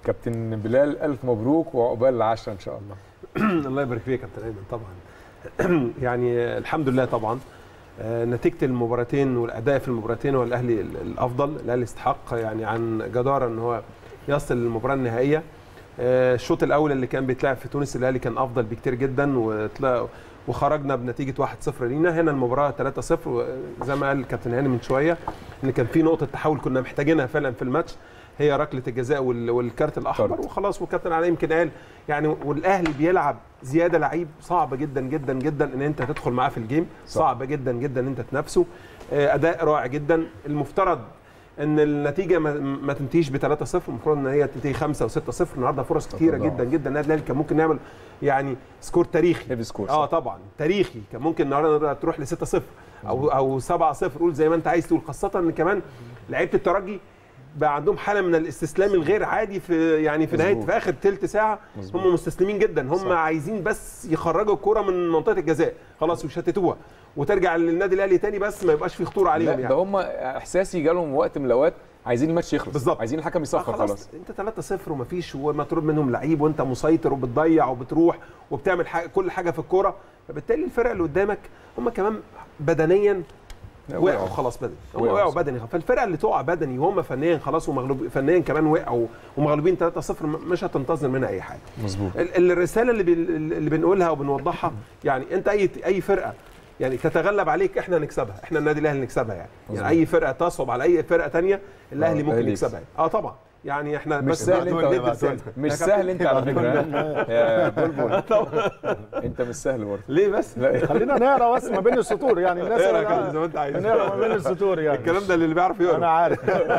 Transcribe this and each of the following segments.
كابتن بلال الف مبروك وعقبال العشره ان شاء الله الله يبارك فيك يا كابتن ايمن طبعا يعني الحمد لله طبعا آه، نتيجه المباراتين والاداء في المباراتين هو الاهلي ال- الافضل الاهلي استحق يعني عن جداره ان هو يصل للمباراه النهائيه آه، الشوط الاول اللي كان بيتلعب في تونس الاهلي كان افضل بكتير جدا وطلع وخرجنا بنتيجه 1-0 لينا هنا المباراه 3-0 وزي ما قال الكابتن هاني من شويه ان كان في نقطه تحول كنا محتاجينها فعلا في الماتش هي ركله الجزاء وال- والكارت الاحمر كارت. وخلاص والكابتن علي يمكن قال يعني والاهلي بيلعب زياده لعيب صعب جدا جدا جدا ان انت تدخل معاه في الجيم صح. صعب جدا جدا ان انت تنافسه آه، اداء رائع جدا المفترض ان النتيجه ما, ما تنتهيش ب 3-0 المفروض ان هي تنتهي 5 و6-0 النهارده فرص كتيره طبعاً. جدا جدا النادي الاهلي كان ممكن نعمل يعني سكور تاريخي هيفي سكور اه طبعا تاريخي كان ممكن النهارده تروح ل 6-0 او او 7-0 قول زي ما انت عايز تقول خاصه ان كمان لعيبه الترجي بقى عندهم حاله من الاستسلام الغير عادي في يعني في نهايه مظبوط. في اخر ثلث ساعه مظبوط. هم مستسلمين جدا هم صح. عايزين بس يخرجوا الكره من منطقه الجزاء خلاص ويشتتوها وترجع للنادي الاهلي تاني بس ما يبقاش في خطوره لا عليهم ده يعني هم احساسي جالهم وقت من الاوقات عايزين الماتش يخلص بالظبط. عايزين الحكم آه يصفر خلاص انت 3-0 ومفيش ومطرود منهم لعيب وانت مسيطر وبتضيع وبتروح وبتعمل حاجة كل حاجه في الكوره فبالتالي الفرق اللي قدامك هم كمان بدنيا وقعوا خلاص بدني هم وقعوا وقعوا صح. بدني فالفرقه اللي تقع بدني وهم فنيا خلاص ومغلوب فنيا كمان وقعوا ومغلوبين 3-0 مش هتنتظر منها اي حاجه مظبوط ال- الرساله اللي بن- اللي بنقولها وبنوضحها يعني انت اي اي فرقه يعني تتغلب عليك احنا نكسبها احنا النادي الاهلي نكسبها يعني مظبوط. يعني اي فرقه تصعب على اي فرقه تانية الاهلي آه، ممكن الأهلي يكسبها يعني. اه طبعا يعني احنا مش بس سهل ندي انت رسالة. مش يا سهل انت على فكره يبعتولنا. يا بلبل انت مش سهل برضه ليه بس؟ لا خلينا نقرا بس ما بين السطور يعني الناس اقرا اللي- كده زي ما انت عايز نقرا ما بين السطور يعني الكلام ده اللي بيعرف انا يقرا عارف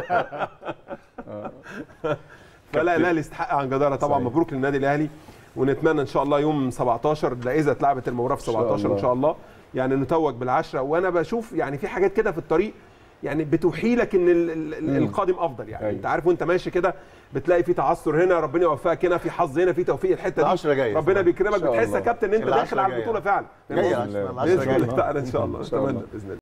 فلا الاهلي يستحق عن جداره طبعا صحيح. مبروك للنادي الاهلي ونتمنى ان شاء الله يوم 17 ده اذا اتلعبت المباراه في شاء 17 الله. ان شاء الله يعني نتوج بالعشره وانا بشوف يعني في حاجات كده في الطريق يعني بتوحي لك ان ال- ال- ال- مم. القادم افضل يعني أيوة. انت عارف وانت ماشي كده بتلاقي في تعثر هنا ربنا يوفقك هنا في حظ هنا في توفيق الحته دي العشرة جاية. ربنا بيكرمك إن شاء بتحس يا الله. كابتن ان انت العشرة داخل على جاية. البطوله فعلا جايه بإذن الله. العشرة باذن الله جايه تعالى ان شاء الله إن شاء الله. اتمنى باذن الله